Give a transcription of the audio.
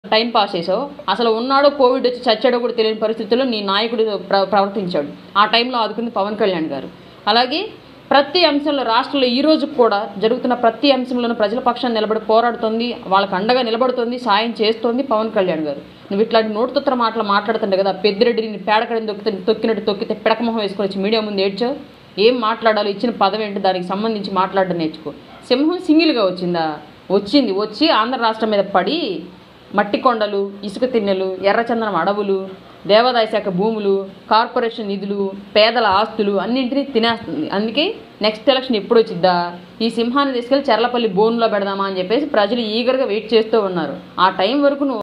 time pass చేసావు అసలు ఉన్నాడో కోవిడ్ వచ్చి చచ్చాడో కూడా తెలియని పరిస్థితుల్లో నీ నాయకుడు ప్ర ప్రవర్తించాడు ఆ టైంలో ఆదుకుంది పవన్ కళ్యాణ్ గారు అలాగే ప్రతి అంశంలో రాష్ట్రంలో ఈ రోజు కూడా జరుగుతున్న ప్రతి అంశంలోనూ ప్రజల పక్షాన్ని నిలబడి పోరాడుతుంది వాళ్ళకి అండగా నిలబడుతుంది సాయం చేస్తోంది పవన్ కళ్యాణ్ గారు నువ్వు ఇట్లాంటి నోటుతుత్తర మాటలు మాట్లాడుతుండే కదా పెద్దిరెడ్డిని పేడకడిని తొక్కితే తొక్కినట్టు తొక్కితే పిడకమొహం వేసుకొని వచ్చి మీడియా ముందు ఏడ్చావు ఏం మాట్లాడాలో ఇచ్చిన పదం ఏంటి దానికి సంబంధించి మాట్లాడడం నేర్చుకో సింహం సింగిల్గా వచ్చిందా వచ్చింది వచ్చి ఆంధ్ర రాష్ట్రం మీద పడి మట్టి కొండలు ఇసుక తిన్నెలు ఎర్రచందనం అడవులు దేవాదాయ శాఖ భూములు కార్పొరేషన్ నిధులు పేదల ఆస్తులు అన్నింటినీ తినేస్తుంది అందుకే నెక్స్ట్ ఎలక్షన్ ఎప్పుడు వచ్చిద్దా ఈ సింహాన్ని తీసుకెళ్లి చెర్లపల్లి బోన్లో పెడదామా అని చెప్పేసి ప్రజలు ఈగర్గా వెయిట్ చేస్తూ ఉన్నారు ఆ టైం వరకు నువ్వు